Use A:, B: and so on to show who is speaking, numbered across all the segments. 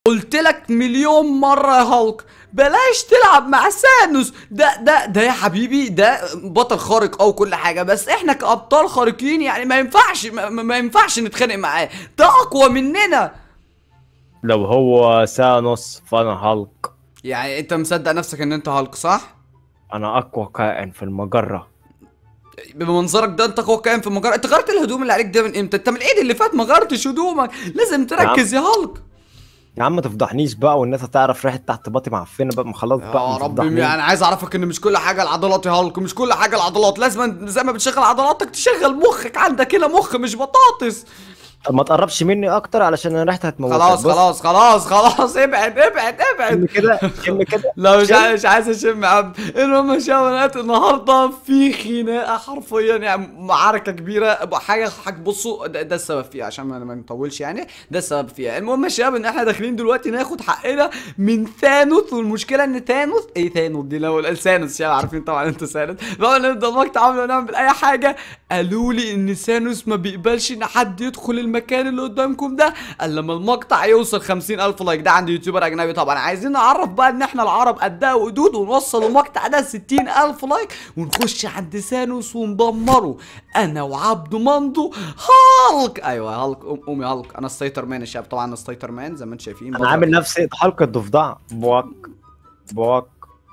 A: قلت لك مليون مرة يا هالك بلاش تلعب مع سانوس ده ده ده يا حبيبي ده بطل خارق او كل حاجة بس احنا كأبطال خارقين يعني ما ينفعش ما, ما ما ينفعش نتخانق معاه ده اقوى مننا
B: لو هو سانوس فانا هالك
A: يعني انت مصدق نفسك ان انت هالك صح؟
B: انا اقوى كائن في المجرة
A: بمنظرك ده انت قوي كائن في المجرة انت غيرت الهدوم اللي عليك ده من امتى؟ انت من العيد اللي فات ما غيرتش هدومك لازم تركز يا هالك
B: يا عم ما تفضحنيش بقى والناس هتعرف ريحة تحت باطي معفنة بقى ما خلاص بقى
A: يا
B: ما
A: رب
B: تفضحنيش.
A: انا عايز اعرفك ان مش كل حاجه العضلات يا هالك مش كل حاجه العضلات لازم زي ما بتشغل عضلاتك تشغل مخك عندك هنا مخ مش بطاطس
B: طب ما تقربش مني اكتر علشان انا ريحتي هتموتك
A: خلاص
B: بص،
A: خلاص خلاص خلاص ابعد ابعد
B: شم
A: ابعد
B: كده شم كده
A: لا مش
B: شم.
A: عايز مش عايز اشم يا عم المهم يا شباب النهارده في خناقه حرفيا يعني معركه كبيره حاجه حاجه بصوا ده, ده السبب فيها عشان ما ما نطولش يعني ده السبب فيها المهم يا شباب ان احنا داخلين دلوقتي ناخد حقنا من ثانوس والمشكله ان ثانوس ايه ثانوس دي لو ثانوس شباب عارفين طبعا انتوا ثانوس بقى نبدا مقطع عملوا نعمل اي حاجه قالوا لي ان ثانوس ما بيقبلش ان حد يدخل المكان اللي قدامكم ده الا لما المقطع يوصل 50000 لايك ده عند يوتيوبر اجنبي طبعا عايزين نعرف بقى ان احنا العرب قدها وقدود ونوصل المقطع ده 60000 لايك ونخش عند ثانوس وندمره انا وعبد مندو هالك ايوه هالك قوم قوم يا هالك انا السيطر مان يا شباب طبعا انا السيطر مان زي ما انتم شايفين
B: انا عامل نفسي حلقة ضفدع بواك بواك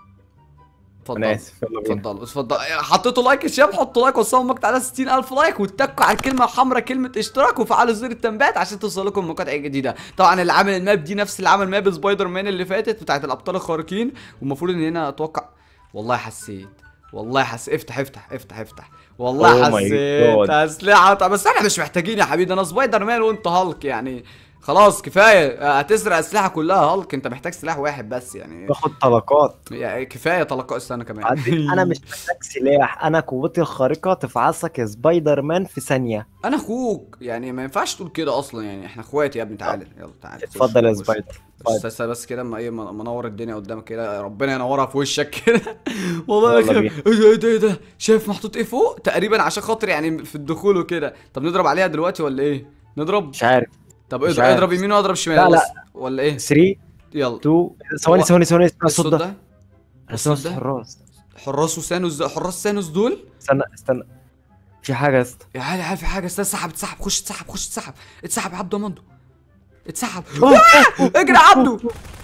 A: اتفضل
B: انا اسف يلا بينا
A: اتفضل اتفضل حطيتوا لايك يا شباب حطوا لايك وصلوا المقطع ده 60000 لايك واتكوا على الكلمه الحمراء كلمه اشتراك وفعلوا زر التنبيهات عشان توصل لكم مقاطع جديده طبعا اللي عامل الماب دي نفس اللي عمل ماب سبايدر مان اللي فاتت بتاعت الابطال الخارقين والمفروض ان هنا اتوقع والله حسيت والله حسيت افتح افتح افتح افتح والله
B: Oh my
A: حسيت
B: God.
A: اسلحه طب بس احنا مش محتاجين يا حبيبي انا سبايدر مان وانت هالك يعني خلاص كفايه هتسرق اسلحه كلها هالك انت محتاج سلاح واحد بس يعني
B: باخد طلقات
A: يعني كفايه طلقات استنى كمان
B: عندي انا مش محتاج سلاح انا قوتي الخارقة تفعصك يا سبايدر مان في ثانية
A: انا اخوك يعني ما ينفعش تقول كده اصلا يعني احنا اخوات يا ابني تعالى يلا تعالى خش،
B: اتفضل يا
A: خش.
B: سبايدر
A: بس
B: اتفضل.
A: بس بس كده اما ايه ما- ما انور الدنيا قدامك كده ربنا ينورها في وشك كده والله يا
B: يلا
A: اخي
B: بينا.
A: ايه ده ايه ده ايه ده شايف محطوط ايه فوق تقريبا عشان خاطر يعني في الدخول وكده طب نضرب عليها دلوقتي ولا ايه نضرب
B: مش عارف
A: طب
B: مش
A: اضرب
B: عارف.
A: اضرب يمين واضرب شمال
B: لا، لا.
A: بص. ولا ايه
B: 3
A: يلا
B: 2 ثواني
A: هو-
B: ثواني ثواني اسمع
A: الصوت
B: الصوت ده
A: ده
B: اسمع
A: الصوت ده؟
B: الحراس
A: حراس وسانوس ده حراس سانوس دول
B: استنى استنى في حاجة يا اسطى
A: يا عالي عالي في حاجه استنى سحب اتسحب خش اتسحب خش اتسحب اتسحب يا عبده مندو اتسحب اجري يا عبده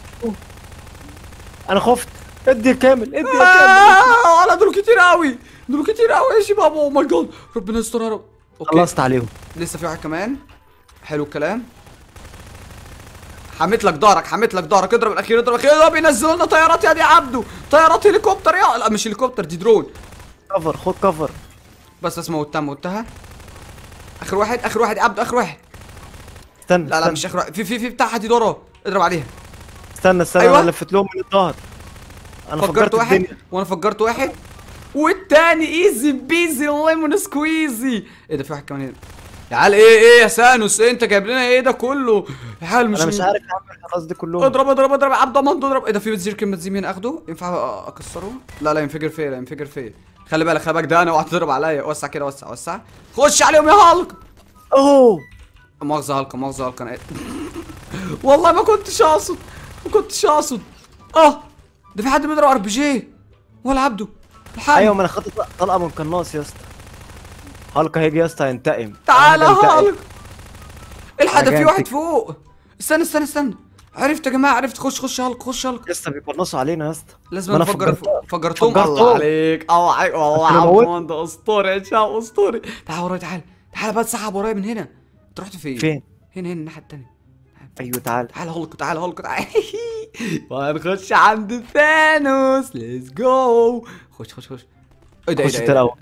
B: انا خفت ادي كامل ادي كامل
A: آه، انا دول كتير قوي دول كتير قوي يا شباب اوه ماي جاد ربنا يستر يا رب اوكي
B: خلصت عليهم
A: لسه في واحد كمان حلو الكلام حميت لك ظهرك حميت لك ظهرك اضرب الاخير اضرب الاخير اضرب ينزلوا لنا طيارات يا دي عبده طيارات هليكوبتر يا لا مش هليكوبتر دي درون
B: كفر خد كفر
A: بس بس موتها موتها اخر واحد اخر واحد يا عبده اخر واحد
B: استنى
A: لا لا
B: استنى.
A: مش اخر واحد في في في بتاع حديد وراه اضرب عليها
B: استنى استنى
A: أيوة.
B: انا لفت لهم من الظهر انا
A: فجرت
B: فجرت
A: واحد
B: الدنيا
A: وانا فجرت واحد والتاني ايزي بيزي ليمون سكويزي ايه ده في واحد كمان هنا يا عيال ايه ايه يا سانوس إيه انت جايب لنا ايه ده كله يا عيال مش
B: انا مش عارف اعمل الحراس دي كلهم
A: اضرب اضرب اضرب يا عبد الله اضرب ايه ده في بنزين كلمه بنزين هنا اخده ينفع أ- اكسره لا لا ينفجر فيا لا ينفجر فيا خلي بالك خلي بالك ده انا اوعى تضرب عليا وسع كده وسع وسع خش عليهم يا هالك
B: اوه
A: مؤاخذة هالك مؤاخذة هالك انا والله ما كنتش اقصد ما كنتش اقصد اه ده في حد بيضرب ار بي جي ولا عبده الحقني
B: ايوه ما انا خدت طلقه من قناص يا اسطى هالك هيجي يا اسطى ينتقم
A: تعالى
B: هينتقم.
A: هالك الحق ده في
B: أنا
A: واحد
B: جايبك.
A: فوق استنى استنى استنى عرفت يا جماعه عرفت خش خش هالك خش هالك
B: يا اسطى بيقنصوا علينا يا اسطى
A: لازم
B: ما أنا
A: نفجر
B: فجرتهم.
A: فجرتهم
B: فجرتهم.
A: الله عليك الله عليك والله
B: أنا
A: عبد
B: موت.
A: المهند اسطوري يا شباب اسطوري تعال ورايا تعال تعال بقى تسحب ورايا من هنا انت رحت فين؟
B: فين
A: هنا هنا الناحيه التانيه
B: ايوه تعال
A: تعال هولك تعال هولك تعال وهنخش عند ثانوس ليتس جو خش خش خش ايه ده ايه
B: خش
A: ده
B: انت
A: إيه ده
B: الاول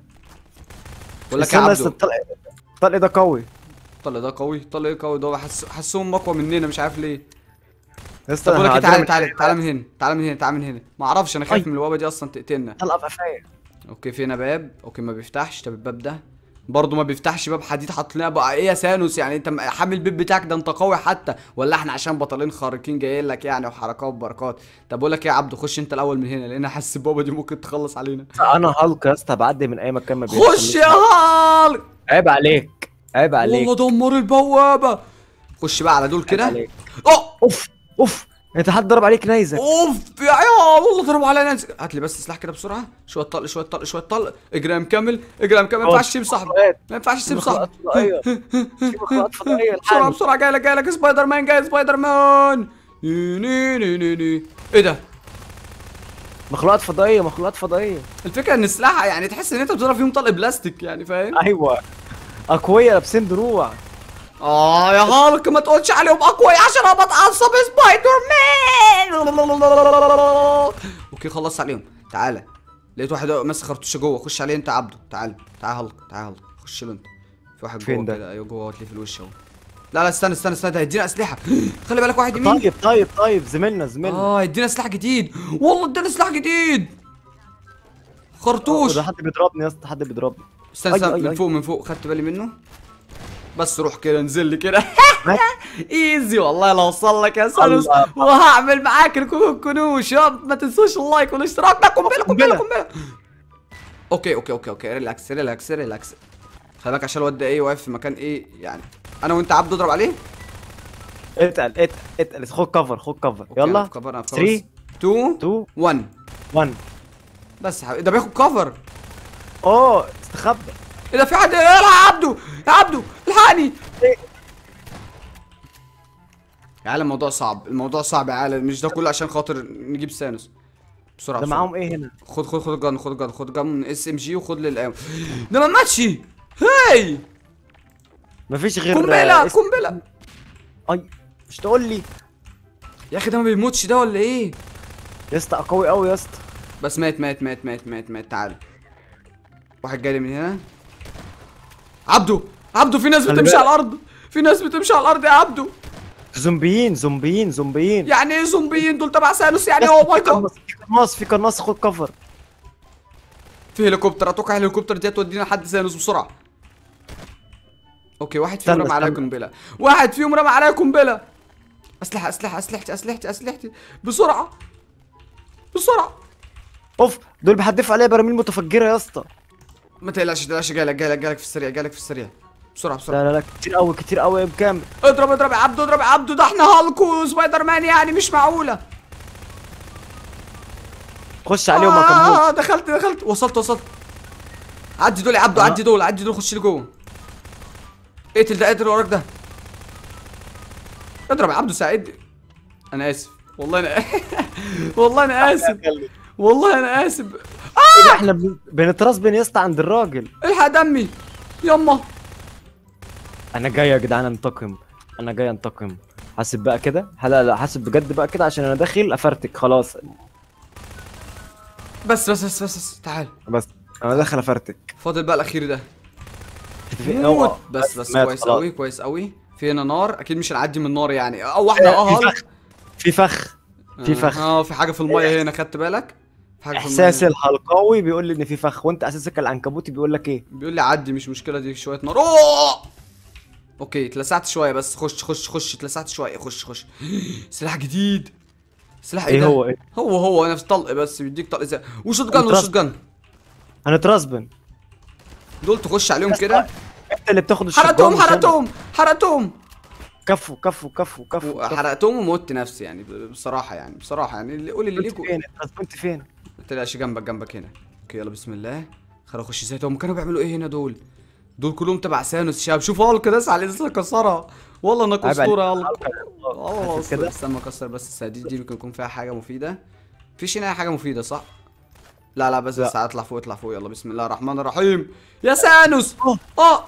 A: بقول لك يا
B: استنى بس
A: عبدو
B: الطلق الطلق ده قوي
A: طلع ده قوي طلع ايه قوي ده حس... حسهم اقوى مننا مش عارف ليه
B: يا اسطى
A: طب بقول لك
B: أنا
A: إيه،
B: هعديها
A: تعالى
B: من
A: تعالى
B: هنا.
A: تعالى من هنا تعالى من هنا تعالى من هنا ما اعرفش انا خايف
B: أي.
A: من البوابه دي اصلا تقتلنا
B: طلقه في قفايا
A: اوكي في هنا باب اوكي ما بيفتحش طب الباب ده برضه ما بيفتحش باب حديد حاط لنا بقى ايه يا سانوس يعني انت حامل البيت بتاعك ده انت قوي حتى ولا احنا عشان بطلين خارقين جايين لك يعني وحركات وبركات طب بقول لك ايه يا عبدو خش انت الاول من هنا لان حاسس البوابه دي ممكن تخلص علينا
B: انا هالك يا اسطى بعدي من اي مكان ما
A: خش
B: بيدخلنيش.
A: يا هالك
B: عيب عليك عيب عليك
A: والله دمر البوابه خش بقى على دول
B: عيب
A: كده
B: عليك.
A: اه
B: اوف اوف انت حد ضرب عليك نيزك
A: اوف يا يا والله ضربوا على ناس هات لي بس سلاح كده بسرعه شويه طلق شويه طلق شويه طلق اجري يا مكمل اجري يا مكمل ما ينفعش تسيب صاحبك ما ينفعش تسيب صاحبك
B: فضائية في مخلوقات فضائية
A: بسرعه
B: الحقني.
A: بسرعه جاي لك جاي لك سبايدر مان جاي سبايدر مان ني ني ني ني ني ايه ده
B: مخلوقات فضائية مخلوقات فضائية
A: الفكره ان السلاح يعني تحس ان انت بتضرب فيهم طلق بلاستيك يعني فاهم
B: ايوه اقوياء لابسين دروع
A: اه يا هالك ما تقولش عليهم اقوياء عشان انا بتعصب سبايدر مان اوكي خلصت عليهم تعالى لقيت واحد ماسك خرطوشه جوه خش عليه انت يا عبده تعالى تعالى هالك تعالى هالك خش له انت في واحد
B: فين
A: جوه
B: ده؟
A: كده ايوه جوه هتلاقيه في الوش اهو لا لا استنى استنى استنى ده هيدينا اسلحه خلي بالك واحد يمين
B: طيب طيب طيب زميلنا زميلنا
A: اه هيدينا سلاح جديد والله ادانا سلاح جديد خرطوش
B: ده حد بيضربني يا اسطى حد بيضربني
A: استنى
B: أي-
A: استنى
B: أي-
A: من
B: أي.
A: فوق من فوق خدت بالي منه بس روح كده انزل لي كده
B: مات.
A: ايزي والله لو اوصل لك يا سانوس
B: الله.
A: وهعمل معاك الكو- الكنوش يا ما تنسوش اللايك والاشتراك لا قنبله قنبله
B: قنبلة.
A: قنبله اوكي اوكي اوكي اوكي ريلاكس ريلاكس ريلاكس خلي بالك عشان الواد ده ايه واقف في مكان ايه يعني انا وانت عبده اضرب عليه
B: اتقل اتقل اتقل خد كفر خد كفر
A: أوكي، أنا
B: يلا
A: في كفر، أنا في كفر.
B: 3
A: 2
B: 2
A: 1
B: 1
A: بس يا حبيبي، ده بياخد كفر
B: اوه استخبى
A: ايه ده في حد يا عبده يا عبده الحقني
B: إيه؟
A: يا عالم الموضوع صعب الموضوع صعب يا عالم مش ده كله عشان خاطر نجيب سانوس بسرعه
B: ده
A: بسرعة.
B: معاهم ايه هنا
A: خد خد خد الجن خد الجن خد الجن من اس ام جي وخد للقام ده ما ماتش هاي
B: مفيش غير
A: قنبله
B: آه، اسم-
A: قنبله
B: اي مش تقول لي
A: يا اخي ده ما بيموتش ده ولا ايه
B: يا اسطى قوي قوي يا اسطى
A: بس مات مات مات مات مات مات تعال واحد جاي لي من هنا عبده عبده في ناس
B: خلي
A: بتمشي
B: بالك.
A: على الارض في ناس بتمشي على الارض يا عبده
B: زومبيين زومبيين زومبيين
A: يعني ايه زومبيين دول تبع سانوس يعني او ماي
B: في
A: جاد
B: قناص في قناص في قناص خد كفر
A: في هليكوبتر اتوقع الهليكوبتر دي هتودينا لحد سانوس بسرعه اوكي واحد فيهم
B: استنى،
A: رمى عليا
B: استنى.
A: قنبله واحد فيهم رمى عليا قنبله اسلحه اسلحه اسلحتي اسلحتي اسلحتي بسرعه بسرعه
B: اوف دول بيحدفوا عليا براميل متفجره يا اسطى
A: ما تقلقش ما تقلقش جايلك جايلك جايلك في السريع جايلك في السريع بسرعه بسرعه
B: لا لا لا كتير قوي كتير قوي يا بكامل
A: اضرب اضرب يا عبدو اضرب يا عبدو ده احنا هالك وسبايدر مان يعني مش معقوله
B: خش عليهم يا كمون
A: آه دخلت دخلت وصلت وصلت عدي دول يا عبدو
B: آه.
A: عدي دول عدي دول خش لي جوه اقتل ده قاتل وراك ده اضرب يا عبدو ساعدني انا اسف والله انا والله انا اسف والله انا اسف
B: إيه ده، احنا بن- بنترسبن يا اسطى عند الراجل
A: الحق دمي يما
B: انا جاي يا جدعان انتقم انا جاي انتقم حاسب بقى كده لا لا حاسب بجد بقى كده عشان انا داخل افرتك خلاص
A: بس بس بس بس, بس. تعال
B: بس انا داخل افرتك
A: فاضل بقى الاخير ده
B: في-
A: موت
B: أوه،
A: بس بس
B: مات
A: كويس
B: خلاص.
A: قوي كويس قوي في هنا نار اكيد مش هنعدي من النار يعني او واحده
B: في
A: اه
B: فخ في فخ في فخ
A: اه في حاجه في الميه هنا خدت بالك في حاجه في
B: احساس
A: المية.
B: الحلقاوي بيقول لي ان في فخ وانت اساسك العنكبوتي بيقول لك ايه
A: بيقول لي عدي مش مشكله دي شويه نار اوه اوكي اتلسعت شويه بس خش خش خش اتلسعت شويه خش خش سلاح جديد سلاح ايه,
B: ايه
A: ده؟
B: هو ايه
A: هو هو نفس طلق بس بيديك طلق زي وشوت جن
B: انترست.
A: وشوت جن
B: هنترسبن
A: دول تخش عليهم كده
B: انت اللي بتاخد الشجار
A: حرقتهم
B: مش أنا.
A: حرقتهم حرقتهم
B: كفو كفو كفو كفو كفو.
A: حرقتهم وموت نفسي يعني بصراحه يعني بصراحه يعني اللي قول اللي
B: كنت
A: ليكوا
B: فين اترسبنت فين
A: ما تقلقش جنبك جنبك هنا اوكي يلا بسم الله خلينا نخش ازاي هم كانوا بيعملوا ايه هنا دول دول كلهم تبع سانوس شباب شوف هالك داس على لسه كسرها والله انك
B: عيب
A: اسطوره يا
B: عليك.
A: هالك والله
B: حاسس كده؟
A: استنى اكسر بس السديد دي ممكن يكون فيها حاجه مفيده مفيش هنا أي حاجه مفيده صح لا لا بس
B: لا.
A: بس اطلع فوق اطلع فوق يلا بسم الله الرحمن الرحيم يا سانوس
B: أوه.
A: اه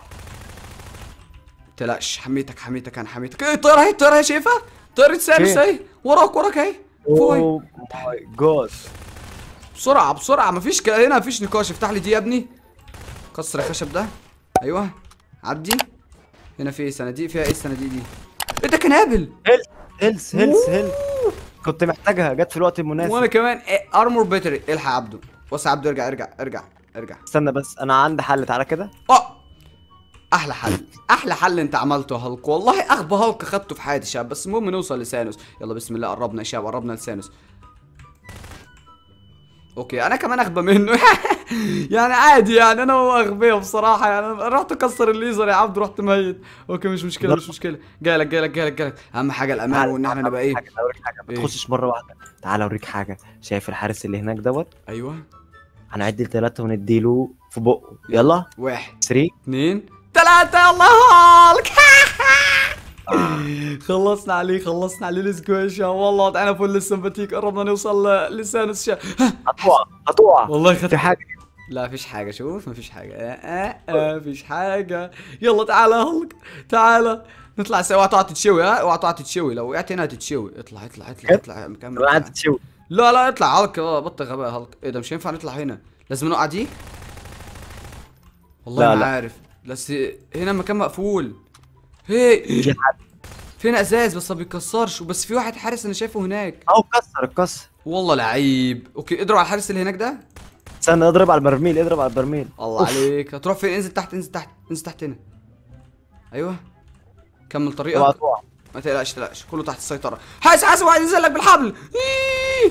A: تلاش حميتك حميتك انا حميتك ايه الطياره اهي الطياره اهي شايفها طياره سانوس
B: فين؟
A: اهي وراك وراك اهي فوق أهي.
B: اوه ماي جاد
A: بسرعة بسرعة مفيش ك... هنا مفيش نقاش افتح لي دي يا ابني كسر الخشب ده ايوه عدي هنا في ايه صناديق فيها ايه الصناديق دي ايه ده كنابل
B: هيلث هيلث هيلث هيلث كنت محتاجها جت في الوقت
A: وانا
B: المناسب
A: كمان إيه ارمور بيتري الحق يا عبده بص يا عبده ارجع ارجع ارجع ارجع
B: استنى بس انا عندي حل تعالى كده
A: اه احلى حل احلى حل انت عملته يا هالك والله اغبى هالك خدته في حياتي شباب بس المهم نوصل لسانوس يلا بسم الله قربنا يا شباب قربنا لسانوس اوكي انا كمان اغبى منه يعني عادي يعني انا هو اغبياء بصراحه يعني أنا رحت اكسر الليزر يا عبد رحت ميت اوكي مش مشكله مش مشكله جايلك جايلك جايلك جايلك اهم حاجه الامان
B: تعال-
A: وان احنا نبقى ايه
B: حاجة، اوريك حاجه ما
A: إيه؟
B: تخشش مره واحده تعال اوريك حاجه شايف الحارس اللي هناك دوت
A: ايوه
B: هنعد لثلاثه ونديله في بقه يلا
A: واحد
B: 3
A: اثنين ثلاثة الله هالك خلصنا عليه خلصنا عليه ليتس جو يا شباب والله وضعنا فل السمباتيك قربنا نوصل لسان الشام
B: هتقع هتقع
A: والله خدت
B: في حاجه
A: لا فيش حاجة شوف مفيش حاجة آه آه آه فيش حاجة يلا تعالى يا هلك تعالى نطلع سوا اوعى تقع تتشوي ها اوعى تقع تتشوي لو وقعت هنا هتتشوي اطلع اطلع اطلع
B: كده؟
A: اطلع مكمل
B: انا
A: اطلع.
B: قاعد تشوي
A: لا لا اطلع هلك اه بطل غباء هلك ايه ده مش هينفع نطلع هنا لازم نقع دي والله
B: لا،
A: ما
B: لا.
A: عارف بس هنا مكان مقفول هي
B: في حد
A: فين ازاز بس ما بيتكسرش بس في واحد حارس انا شايفه هناك
B: اهو اتكسر اتكسر
A: والله لعيب اوكي اضرب على الحارس اللي هناك ده
B: استنى اضرب على البرميل اضرب على البرميل
A: الله
B: أوف.
A: عليك هتروح فين انزل تحت انزل تحت انزل تحت هنا ايوه كمل
B: اوعى
A: طريقك
B: تقع
A: ما تقلقش تقلقش كله تحت السيطره حاسب حاسب واحد ينزل لك بالحبل إيه.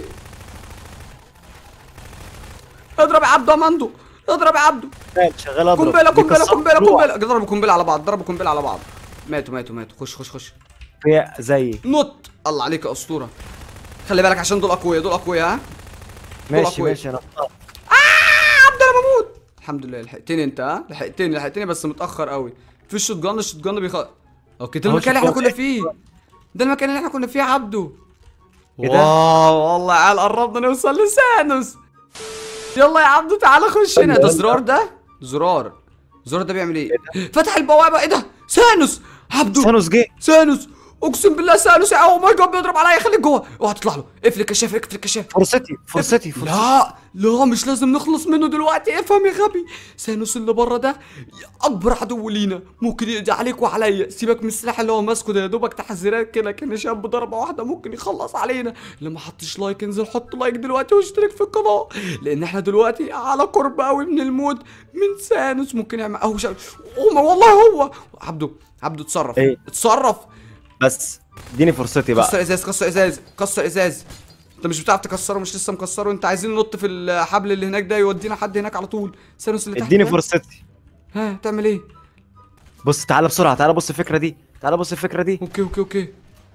A: اضرب يا عبدو اماندو اضرب يا عبدو
B: شغال شغال اضرب
A: قنبله قنبله
B: بيكسر
A: قنبله
B: روح.
A: قنبله ضربوا قنبله على بعض ضربوا قنبله على بعض ماتوا ماتوا ماتوا خش خش خش
B: في زي
A: نط الله عليك يا اسطوره خلي بالك عشان دول اقوياء دول اقوياء ها
B: ماشي
A: أقوياء.
B: ماشي انا
A: عبد انا بموت الحمد لله لحقتني انت ها لحقتني لحقتني بس متاخر قوي في الشوت جان الشوت جان بيخ اوكي ده
B: أهو
A: المكان اللي احنا
B: شوت
A: كنا
B: جان.
A: فيه ده المكان اللي احنا كنا فيه يا عبدو
B: إيه ده؟
A: واو والله عيال قربنا نوصل لسانوس يلا يا عبدو تعالى خش هنا ده
B: يلا.
A: زرار ده زرار الزرار ده بيعمل ايه فتح البوابه ايه ده سانوس عبدو
B: سانوس جه
A: سانوس اقسم بالله سانوس اوه ماي جاد بيضرب عليا خليك جوه اوعى تطلع له اقفل الكشاف اقفل الكشاف
B: فرصتي فرصتي فرصتي
A: لا لا مش لازم نخلص منه دلوقتي افهم يا غبي سانوس اللي بره ده اكبر عدو لينا ممكن يقضي عليك وعليا سيبك من السلاح اللي هو ماسكه ده يا دوبك تحذيرات كده كان شاب بضربه واحده ممكن يخلص علينا اللي ما حطش لايك انزل حط لايك دلوقتي واشترك في القناه لان احنا دلوقتي على قرب قوي من الموت من سانوس ممكن يعمل اهو شا... أوه، ما والله هو عبده عبده اتصرف
B: إيه؟
A: اتصرف
B: بس اديني فرصتي بقى
A: كسر ازاز كسر ازاز كسر ازاز انت مش بتعرف تكسره مش لسه مكسره انت عايزين ننط في الحبل اللي هناك ده يودينا حد هناك على طول سانوس اللي تحت
B: اديني
A: ده.
B: فرصتي
A: ها تعمل ايه
B: بص تعالى بسرعه تعالى بص الفكره دي تعالى بص الفكره دي
A: اوكي اوكي اوكي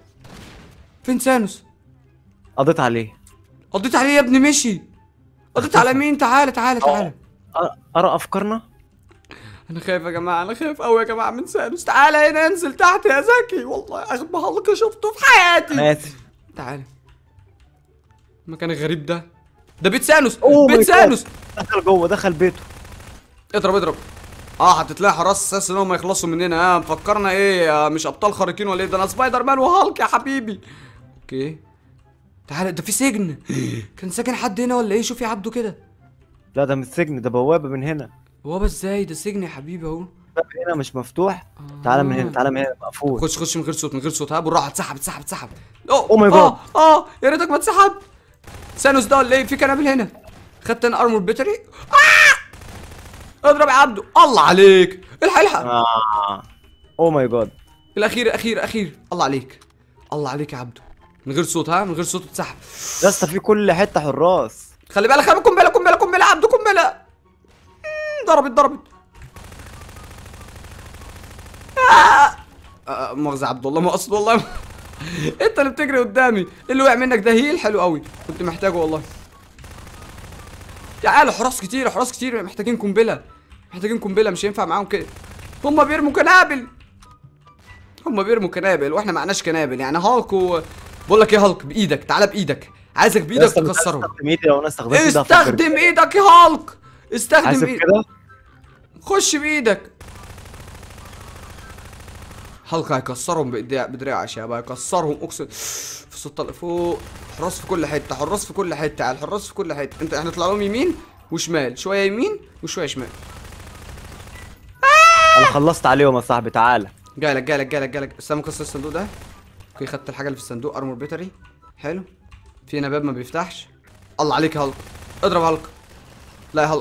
A: فين سانوس
B: قضيت عليه
A: قضيت عليه يا ابني مشي قضيت على مين تعالى تعالى تعالى
B: أ- ارى افكارنا
A: انا خايف يا جماعه انا خايف قوي يا جماعه من سانوس تعالى هنا انزل تحت يا زكي والله اغبى حلقه شفته في حياتي
B: انا اسف
A: تعالى المكان الغريب ده ده بيت سانوس
B: أوه
A: بيت
B: my God.
A: سانوس
B: دخل جوه دخل بيته
A: اضرب اضرب اه هتتلاقي حراس اساس ان هم يخلصوا مننا اه مفكرنا ايه آه مش ابطال خارقين ولا ايه ده انا سبايدر مان وهالك يا حبيبي اوكي تعالى ده في سجن كان ساكن حد هنا ولا ايه شوف يا عبده كده
B: لا ده مش سجن ده بوابه من هنا
A: هو بس ازاي ده سجن يا حبيبي اهو
B: باب هنا مش مفتوح تعالى من هنا تعالى من هنا مقفول
A: خش خش من غير صوت من غير صوت ها بالراحه اتسحب اتسحب اتسحب اوه
B: Oh my
A: اه اه يا ريتك ما اتسحب سانوس ده ولا ايه في كنابل هنا خدت انا ارمور بيتري آه! اضرب يا عبده الله عليك الحق الحق
B: اه او ماي جاد
A: الاخير الاخير الاخير الله عليك الله عليك يا عبده من غير صوت ها من غير صوت اتسحب
B: يا اسطى في كل حته حراس
A: خلي بالك خلي قنبله قنبله قنبله يا عبده قنبله مم، ضربت ضربت آه. آه، مؤاخذة يا عبد الله ما اقصد والله انت اللي بتجري قدامي اللي وقع منك ده هيل حلو قوي كنت محتاجه والله يا عيال حراس كتير حراس كتير محتاجين قنبله محتاجين قنبله مش هينفع معاهم كده هما بيرموا كنابل هما بيرموا كنابل واحنا معناش كنابل يعني هالك و... بقول لك ايه هالك بايدك تعالى بايدك عايزك
B: يا
A: بايدك
B: اسطى مش
A: تكسرهم
B: هستخدم ايدي لو انا استخدمت ده هفكر
A: استخدم ايدك يا هالك استخدم
B: حاسب
A: ايدك
B: كده
A: خش بايدك هالك هيكسرهم بايديه بدراعه يا شباب هيكسرهم اقسم في ست فوق حراس في كل حته حراس في كل حته على الحراس في كل حته انت احنا نطلع لهم يمين وشمال شويه يمين وشويه شمال
B: انا خلصت عليهم يا صاحبي تعالى
A: جايلك جايلك جايلك جايلك استنى مكسر الصندوق ده اوكي خدت الحاجه اللي في الصندوق ارمور بيتري حلو في هنا باب ما بيفتحش الله عليك يا هالك اضرب هالك لا يا هالك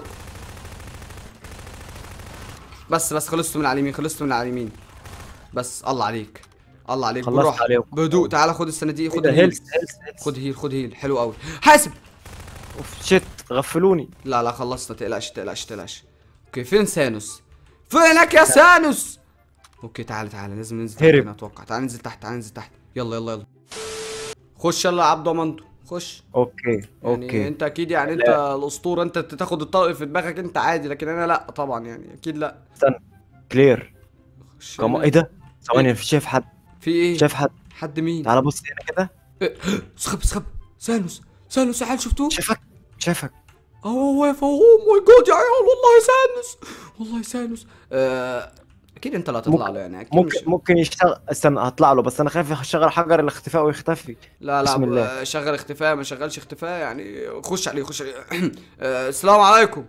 A: بس بس خلصت من على اليمين خلصت من على اليمين بس الله عليك الله عليك
B: خلصت
A: بالراحه
B: عليهم.
A: بهدوء تعالى خد الصناديق خد
B: ده
A: الهيل
B: هيلث هيلث هيلث
A: خد هيل خد هيل حلو قوي حاسب
B: اوف شيت غفلوني
A: لا لا خلصنا تقلقش تقلقش تقلقش اوكي فين سانوس فينك يا سانوس اوكي تعالى تعالى لازم ننزل تحت
B: هرب.
A: هنا اتوقع تعالى ننزل تحت تعالى ننزل تحت يلا يلا يلا خش يلا يا عبد مندو خش
B: اوكي
A: يعني
B: اوكي
A: انت اكيد يعني انت الاسطوره انت تاخد الطلق في دماغك انت عادي لكن انا لا طبعا يعني اكيد لا
B: استنى كلير
A: خش
B: كم
A: هنا.
B: ايه ده ثواني أنا شايف حد
A: في ايه
B: شايف حد
A: حد مين
B: تعال بص هنا كده
A: سخب سخب سانوس سانوس يا عيال شفتوه
B: شايفك شايفك
A: اهو واقف اهو اوه ماي جاد يا عيال والله سانوس والله سانوس آه، اكيد انت اللي هتطلع
B: ممكن-
A: له يعني اكيد
B: ممكن
A: مش...
B: ممكن يشتغل استنى هطلع له بس انا خايف يشغل حجر الاختفاء ويختفي
A: لا لا
B: بسم الله.
A: آه، شغل اختفاء ما شغلش اختفاء يعني خش عليه خش عليه آه، السلام عليكم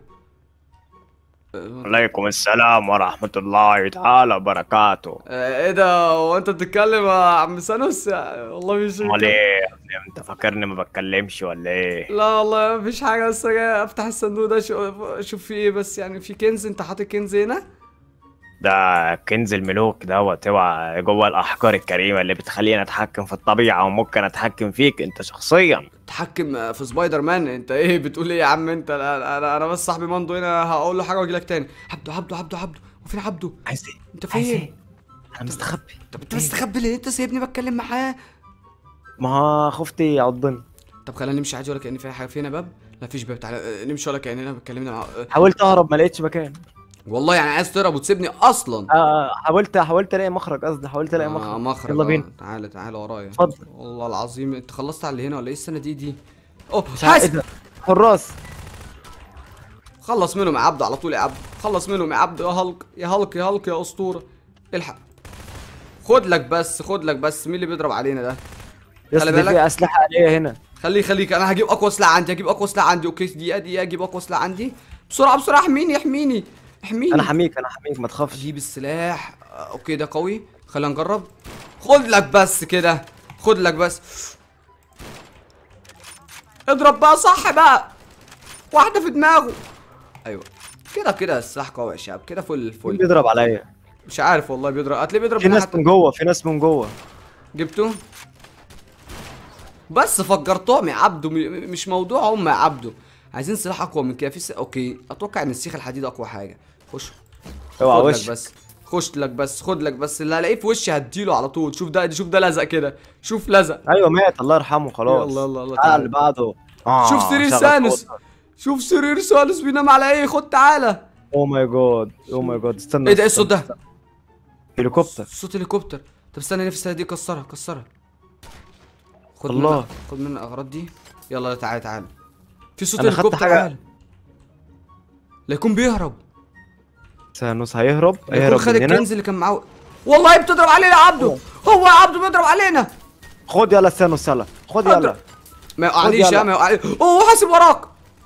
A: آه،
C: عليكم السلام ورحمة الله تعالى وبركاته
A: آه، ايه ده هو انت بتتكلم يا عم سانوس يعني والله مش
C: امال ايه يا ابني انت فاكرني ما بتكلمش ولا ايه
A: لا والله مفيش حاجة بس جاي افتح الصندوق ده شو- اشوف فيه ايه بس يعني في كنز انت حاطط كنز هنا
C: ده كنز الملوك دوت هو جوه الاحجار الكريمة اللي بتخليني اتحكم في الطبيعة وممكن اتحكم فيك انت شخصيا
A: تحكم في سبايدر مان انت ايه بتقول ايه يا عم انت لا انا انا بس صاحبي ماندو هنا هقول له حاجه واجي لك تاني عبده عبده عبده عبده وفين عبده
B: عايز ايه
A: انت
B: عايز
A: فين
B: ايه انا مستخبي
A: طب انت مستخبي ليه انت سايبني بتكلم معاه
B: ما خفت يعضني
A: طب خلينا نمشي عادي ولا كان في حاجه فينا باب لا فيش باب تعالى اه، نمشي ولا كاننا بتكلمنا مع اه،
B: حاولت اهرب ما لقيتش مكان
A: والله يعني عايز تهرب وتسيبني اصلا
B: آه حاولت حاولت الاقي مخرج قصدي حاولت الاقي
A: آه،
B: مخرج
A: مخرج
B: يلا
A: اه،
B: بينا
A: تعالى تعالى ورايا
B: اتفضل.
A: والله العظيم انت خلصت على اللي هنا ولا ايه السنه دي دي اوه
B: مش عارف- ايه
A: حاسب
B: ده حراس
A: خلص منهم يا عبده على طول يا عبده خلص منهم يا عبده يا هلك يا هلك يا هلك يا اسطوره الحق خد لك بس خد لك بس مين اللي بيضرب علينا ده
B: يا
A: خلي
B: اسطى
A: بالك.
B: في اسلحه آلية هنا
A: خليه خليك انا هجيب اقوى سلاح عندي هجيب اقوى سلاح عندي اوكي دقيقه دقيقه اجيب اقوى سلاح عندي بسرعه بسرعه احميني احميني احميني
B: انا حميك انا حميك ما تخافش
A: اجيب السلاح آه، اوكي ده قوي خلينا نجرب خد لك بس كده خد لك بس اضرب بقى صح بقى واحده في دماغه ايوه كده كده السلاح قوي يا شباب كده فل
B: مين
A: الفل
B: بيضرب عليا
A: مش عارف والله بيضرب هتلاقيه بيضرب
B: في
A: من
B: ناس
A: ناحية-
B: من جوه في ناس من جوه
A: جبته بس فجرتهم يا عبدو م- م- مش موضوع هم يا عبدو عايزين سلاح اقوى من كده في س... اوكي اتوقع ان السيخ الحديد اقوى حاجه خش
B: اوعى
A: خد لك
B: وشك.
A: بس خش لك بس خد لك بس اللي هلاقيه في وشي هديله على طول شوف ده شوف ده لزق كده شوف لزق
B: ايوه مات الله يرحمه خلاص
A: يلا يلا يلا
B: تعال
A: تعال
B: اللي بعده آه
A: شوف سرير
B: شغل
A: سانوس
B: صوت.
A: شوف سرير سانوس بينام على ايه خد تعالى
B: او ماي جاد او ماي جاد استنى
A: ايه ده ايه
B: استنى،
A: الصوت ده
B: استنى. هليكوبتر
A: صوت هليكوبتر طب استنى نفسي دي كسرها كسرها خد
B: الله.
A: منها خد منها الاغراض دي يلا تعالى تعالى في صوت
B: أنا خدت
A: هليكوبتر
B: حاجة-
A: تعالى لا يكون بيهرب
B: سانوس هيهرب
A: يكون
B: هيهرب
A: خد
B: من هنا
A: الكنز اللي كان معاه والله بتضرب علينا يا عبده هو يا عبده بيضرب علينا
B: خد يلا سانوس يلا خد
A: اضرب.
B: يلا
A: ما يوقعنيش
B: يلا.
A: يا ما يوقعنيش اوه حاسب وراك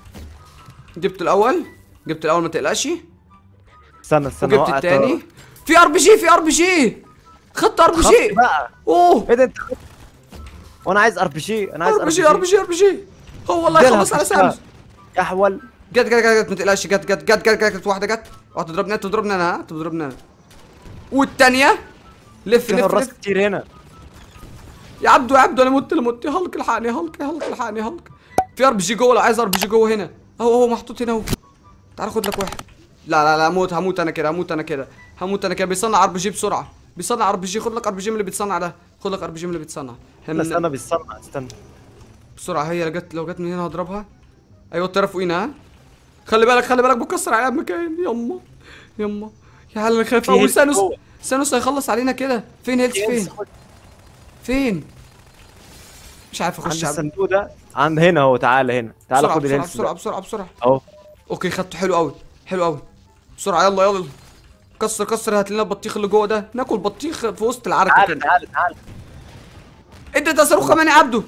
A: جبت الاول جبت الاول ما تقلقش
B: استنى استنى
A: وجبت
B: وقع
A: التاني في ار بي جي في ار بي جي خدت ار بي
B: خط
A: جي
B: بقى
A: اوه
B: ايه ده انت خدت؟ وانا عايز ار بي جي انا عايز
A: ار بي جي ار بي جي ار بي جي هو والله
B: اديلها
A: يخلص على
B: فشخها.
A: سامس
B: يحول
A: جت جت جت جت ما تقلقش جت جت جت جت جت واحده جت واحده تضربني انت تضربني انا ها انت تضربني انا والتانيه لف
B: في
A: لف
B: حراس
A: لف
B: كتير هنا
A: يا عبدو يا عبدو انا مت انا مت يا هلك الحقني يا هلك يا هلك الحقني يا هلك في ار بي جي جوه لو عايز ار بي جي جوه هنا اهو اهو محطوط هنا اهو تعال خد لك واحد لا لا لا هموت هموت انا كده هموت انا كده هموت انا كده بيصنع ار بي جي بسرعه بيصنع ار بي جي خد لك ار بي جي من اللي بيتصنع ده خد لك ار بي جي من اللي بيتصنع هم-
B: بس انا بيصنع استنى
A: بسرعه هي لو جت لو جت من هنا هضربها ايوه الطرف فوقينا ها خلي بالك خلي بالك بكسر عليها مكان يما يما يا عيال انا خايف
B: في
A: قوي
B: هيلث
A: سانوس
B: جوه.
A: سانوس هيخلص علينا كده فين هيلث فين فين مش عارف
B: عند
A: اخش عب-
B: الصندوق ده عند هنا اهو تعالى هنا تعالى
A: بسرعه
B: خد
A: بسرعه
B: الهيلث
A: بسرعه
B: ده.
A: بسرعه بسرعه
B: اهو
A: اوكي خدته حلو قوي حلو قوي بسرعه يلا يلا كسر كسر هات لنا البطيخ اللي جوه ده ناكل بطيخ في وسط العركه
B: تعالى
A: كده
B: تعالى تعالى
A: ادي ده صاروخ كمان يا عبده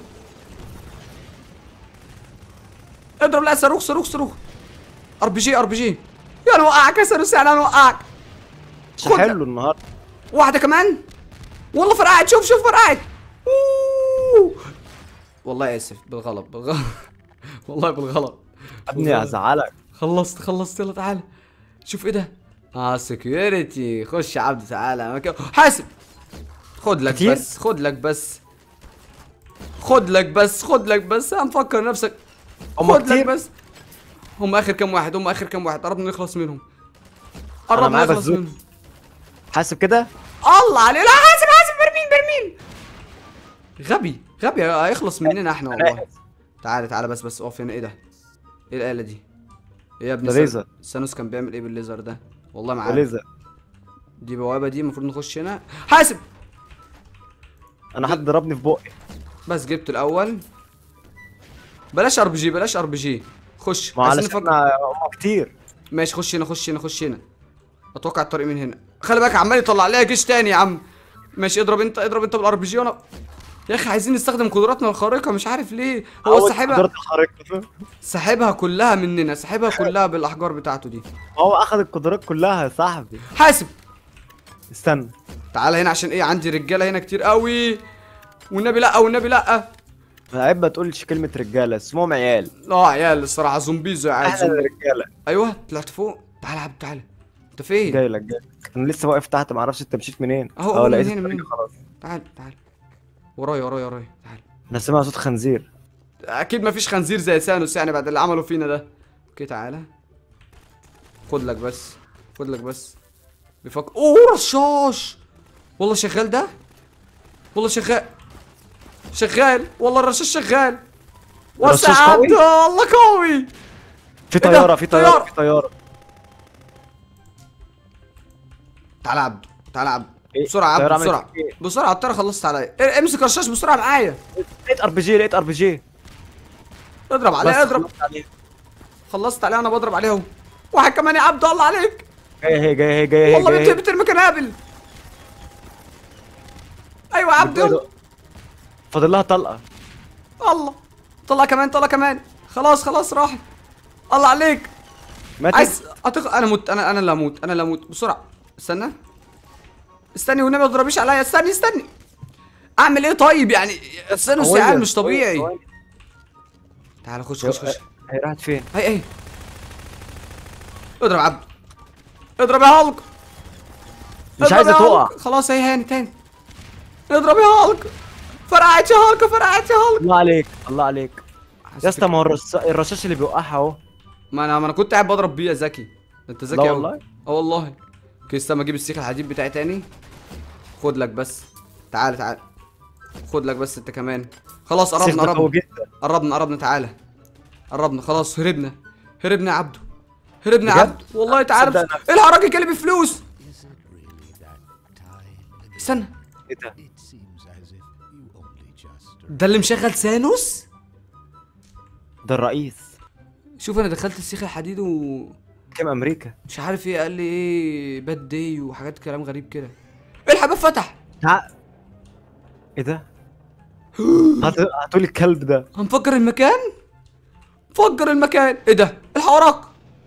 A: اضرب لا صاروخ صاروخ صاروخ ار بي جي ار بي جي يا نوقعك يا صاروخ يعني هنوقعك
B: مش
A: خد-
B: حلو النهارده
A: واحده كمان والله فرقعت شوف شوف فرقعت أوه. والله اسف بالغلط بالغلط والله بالغلط
B: يا ابني هزعلك
A: خلصت خلصت يلا تعالى شوف ايه ده اه سكيورتي خش يا عبد تعالى مكان حاسب خد لك
B: كتير؟
A: بس خد لك بس خد لك بس خد لك بس مفكر نفسك
B: هما
A: خد لك
B: كتير؟
A: بس هم اخر كام واحد هم اخر كام واحد قربنا نخلص منهم
B: أنا
A: قربنا
B: معايا
A: نخلص
B: بزوق.
A: منهم
B: حاسب كده
A: الله عليه لا حاسب حاسب برمين برمين غبي غبي هيخلص مننا احنا والله
B: أنا
A: تعالى تعالى بس بس اقف هنا ايه ده ايه الآلة دي ايه يا ابني
B: ده
A: سان-
B: ليزر.
A: سانوس كان بيعمل ايه بالليزر ده والله ما عارف
B: ليزر
A: دي بوابة دي المفروض نخش هنا حاسب
B: انا حد ضربني في بقي
A: بس جبت الاول بلاش ار بي جي بلاش ار بي جي خش
B: ما
A: عايزين
B: علشان
A: نفكر
B: هم كتير
A: ماشي خش هنا خش هنا خش هنا اتوقع الطريق من هنا خلي بالك عمال يطلع عليها جيش تاني يا عم ماشي اضرب انت اضرب انت بالار بي جي وانا يا اخي عايزين نستخدم قدراتنا الخارقه مش عارف ليه هو
B: أول
A: ساحبها
B: قدرات الخارقة
A: ساحبها كلها مننا ساحبها كلها بالاحجار بتاعته دي
B: هو اخذ القدرات كلها يا صاحبي
A: حاسب
B: استنى
A: تعال هنا عشان ايه عندي رجاله هنا كتير قوي والنبي لا والنبي لا
B: عيب ما تقولش كلمة رجالة اسمهم عيال
A: اه عيال الصراحه زومبيزو يا عيال
B: احنا
A: زومبي.
B: الرجالة
A: ايوه طلعت فوق تعال يا عبد تعال انت فين
B: جاي لك جاي لك انا لسه واقف تحت ما اعرفش انت مشيت منين
A: أهو،
B: اه
A: أهو، من
B: لقيت
A: هنا، من
B: الطريق
A: هنا.
B: خلاص
A: تعال تعال ورايا ورايا ورايا تعال
B: انا سامع صوت خنزير
A: اكيد مفيش خنزير زي سانوس يعني بعد اللي عمله فينا ده اوكي تعالى خد لك بس خد لك بس بيفكر اوه رشاش والله شغال ده والله شغال شغال والله الرشاش شغال
B: الرشاش
A: وسع
B: قوي؟
A: عبده والله قوي
B: في
A: ده؟
B: طيارة في
A: طيارة.
B: طيارة في طيارة
A: تعالى عبده تعالى عبده
B: إيه؟
A: بسرعه عبده
B: طيارة عملت
A: بسرعه
B: إيه؟
A: بسرعه الطياره خلصت عليا إيه، امسك الرشاش بسرعه معايا
B: لقيت ار بي جي لقيت ار بي جي
A: اضرب عليها اضرب خلصت عليها انا بضرب عليهم واحد كمان يا عبده الله عليك
B: جاية هي جاية هي جاية هي
A: والله
B: جاية
A: بت-
B: هي.
A: بترمي قنابل ايوه يا عبد يلا
B: فاضل لها طلقة
A: الله طلع كمان طلع كمان خلاص خلاص راحت الله عليك
B: ماتت
A: عايز أتق... انا مت انا انا اللي اموت انا اللي اموت بسرعه استنى استني والنبي ما تضربيش عليا استني استني اعمل ايه طيب يعني استنوا
B: قوية،
A: السعال مش
B: قوية،
A: طبيعي
B: قوية.
A: تعال خش خش خش
B: هي راحت فين؟
A: هي هي اضرب عبد اضرب يا هالك
B: مش
A: اضرب
B: عايزة
A: يا
B: تقع
A: هالك. خلاص هي هانت هانت اضرب يا هالك فرقعت يا هالك فرقعت يا هالك
B: الله عليك الله عليك يا اسطى ما هو الرص- الرشاش اللي بيوقعها اهو
A: ما انا ما انا كنت قاعد بضرب بيه يا زكي ده انت ذكي
B: لا
A: أوي.
B: والله.
A: اه والله اوكي استنى اجيب السيخ الحديد بتاعي تاني خد لك بس تعال تعال خد لك بس انت كمان خلاص
B: السيخ
A: قربنا
B: ده قوي
A: قربنا
B: جدا
A: قربنا قربنا تعالى قربنا خلاص هربنا هربنا يا عبده هربنا يا
B: بجد؟
A: عبده والله تعالى
B: صدق
A: بس-
B: نفسي.
A: ايه الحركه اللي بفلوس استنى
B: ايه ده؟
D: It seems as if you only just
A: ده اللي مشغل سانوس
B: ده الرئيس
A: شوف انا دخلت السيخ الحديد ومش
B: كام امريكا
A: عارف ايه قال لي ايه باد داي وحاجات كلام غريب كده ايه الحباب فتح
B: تع... ايه ده؟ هات- هاتولي الكلب ده
A: هنفجر المكان فجر المكان ايه ده الحوراك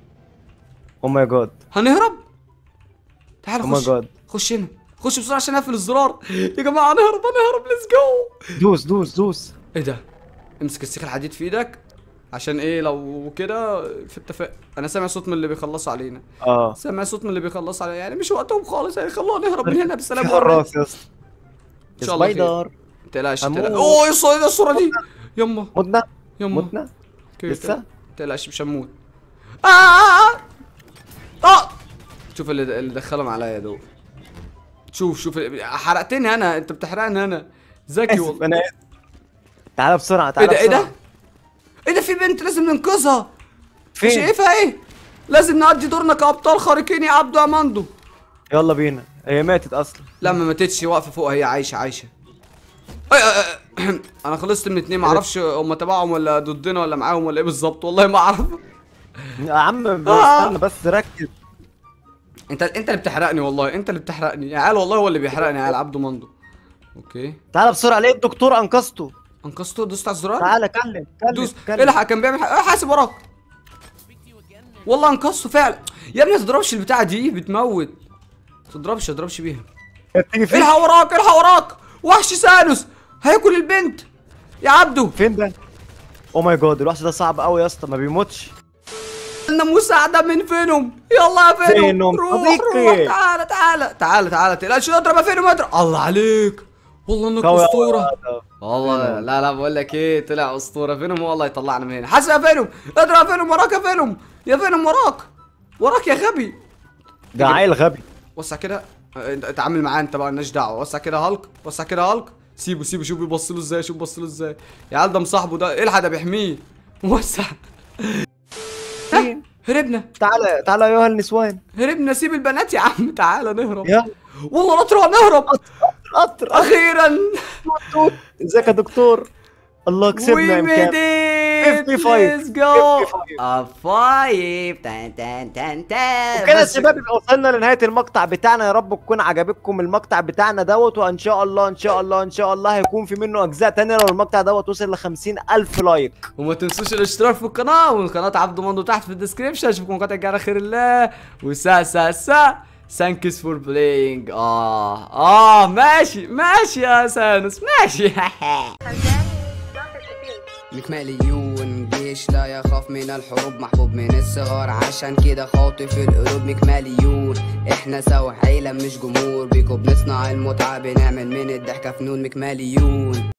B: او ماي جاد
A: هنهرب تعال
B: او ماي
A: خش
B: جاد
A: خش هنا خش بسرعه عشان اقفل الزرار يا جماعه هنهرب هنهرب ليتس جو
B: دوس دوس دوس
A: ايه ده امسك السيخ الحديد في ايدك عشان ايه لو كده في اتفاق انا سامع صوت من اللي بيخلصوا علينا
B: اه
A: سامع صوت من اللي بيخلصوا علينا يعني مش وقتهم خالص يعني خلونا نهرب من هنا بسلام
B: في
A: ورا
B: حراس يا اسطى
A: ان شاء الله خير
B: سبايدر
A: ما تقلقش ما
B: هموت.
A: تقلقش اوه ايه الصوره دي الصوره دي يما
B: متنا
A: يما
B: متنا
A: اوكي،
B: لسه؟
A: ما تقلقش مش هنموت آه آه آه. اه شوف اللي اللي دخلهم عليا دول شوف شوف حرقتني انا انت بتحرقني انا ذكي
B: اسف
A: والله
B: انا اسف تعالى بسرعه
A: ايه
B: تعالى
A: ده ايه ده
B: بسرعة.
A: ايه ده في بنت لازم ننقذها
B: فين؟
A: شايفها ايه لازم نأدي دورنا كأبطال خارقين يا عبدو يا ماندو
B: يلا بينا هي ماتت اصلا
A: لا ما ماتتش واقفه فوق هي عايشه عايشه أي- أي- أي. انا خلصت من اتنين معرفش هم تبعهم ولا ضدنا ولا معاهم ولا ايه بالظبط والله ما اعرف
B: يا عم
A: آه.
B: استنى بس ركز
A: انت انت اللي بتحرقني والله انت اللي بتحرقني يا عيال والله هو اللي بيحرقني يا عيال عبده ماندو اوكي
B: تعالى بسرعه ليه الدكتور انقذته
A: انقذته دوست على الزرار
B: تعالى كلم كلم
A: دوس
B: كلم
A: الحق كان بيعمل حاجه حاسب وراك والله انقذته فعلا يا ابني ما تضربش البتاعه دي بتموت ما تضربش ما تضربش بيها
B: تيجي فين
A: الحق وراك الحق وراك وحش سانوس هياكل البنت يا عبده
B: فين ده او ماي جاد الوحش ده صعب قوي يا اسطى ما بيموتش
A: لنا مساعدة من فينوم يلا يا فينوم
B: فينوم
A: روح
B: صديقي.
A: روح تعالى تعالى تعالى تعالى تقلقش اضرب يا فينوم اضرب الله عليك والله انك
B: قوي
A: اسطوره
B: أوي.
A: والله
B: فينوم.
A: لا لا بقول لك ايه طلع اسطوره فينوم والله يطلعنا من هنا حسن يا فينوم اضرب يا فينوم وراك يا فينوم يا فينوم وراك وراك يا غبي
B: ده عيل غبي
A: وسع كده اه، انت اتعامل معاه انت بقى مالناش دعوه وسع كده هالك وسع كده هالك سيبه سيبه شوف بيبص له ازاي شوف بيبص له ازاي يا عيال ده مصاحبه ده الحق ده بيحميه وسع ها، هربنا
B: تعالى تعالى ايها النسوان
A: هربنا سيب البنات يا عم تعالى نهرب
B: يلا
A: والله القطر هنهرب
B: قطر
A: اخيرا
B: ازيك يا دكتور الله كسبنا يا
A: We
B: امكان
A: made it
B: 55.
A: let's go
B: 55.
A: a five تان تان تان تان
B: وكده يا
A: بس-
B: شباب يبقى وصلنا لنهايه المقطع بتاعنا يا رب تكون عجبكم المقطع بتاعنا دوت وان شاء الله ان شاء الله ان شاء الله هيكون في منه اجزاء تانية لو المقطع دوت وصل ل الف لايك
A: وما تنسوش الاشتراك في القناه وقناه عبد مندو تحت في الديسكريبشن اشوفكم مقاطع الجايه على خير الله وسا سا سا ثانكس فور بلاينج اه اه ماشي ماشي يا سانوس ماشي
E: مكماليون جيش لا يخاف من الحروب محبوب من الصغار عشان كده خاطف القلوب مكماليون احنا سوا عيلة مش جمهور بيكو بنصنع المتعة بنعمل من الضحكة فنون مكماليون